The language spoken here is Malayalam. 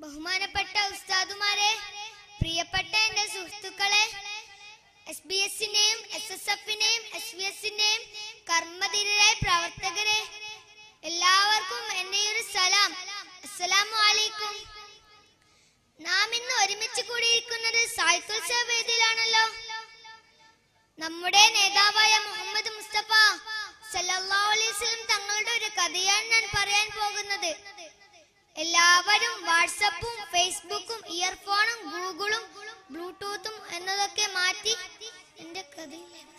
ബഹുമാനപ്പെട്ട ഉസ്താദുമാരെ പ്രിയപ്പെട്ട എന്റെ സുഹൃത്തുക്കളെ എസ് ബി എസിന്റെയും എസ് എസ് എഫിന്റെയും എസ് വി എസിന്റെയും കർമ്മധീരരായ പ്രവർത്തകരെ എല്ലാവർക്കും എന്റെ ഒരു സലാം അസ്സലാമു അലൈക്കും നാം ഇന്ന് ഒരുമിച്ച് കൂടിയിരിക്കുന്നത് സാഹിത്യോത്സവ വേദിയിലാണല്ലോ നമ്മുടെ നേതാവായ മുഹമ്മദ് മുസ്തഫ സല്ലല്ലാഹു അലൈഹി വസല്ലം തങ്ങളുടെ ഒരു കഥയാണ് ഞാൻ പറയാൻ പോകുന്നത് എല്ലാവരും വാട്സപ്പും ഫേസ്ബുക്കും ഇയർഫോണും ഗൂഗിളും ബ്ലൂടൂത്തും എന്നതൊക്കെ മാറ്റി എന്റെ കഥയിൽ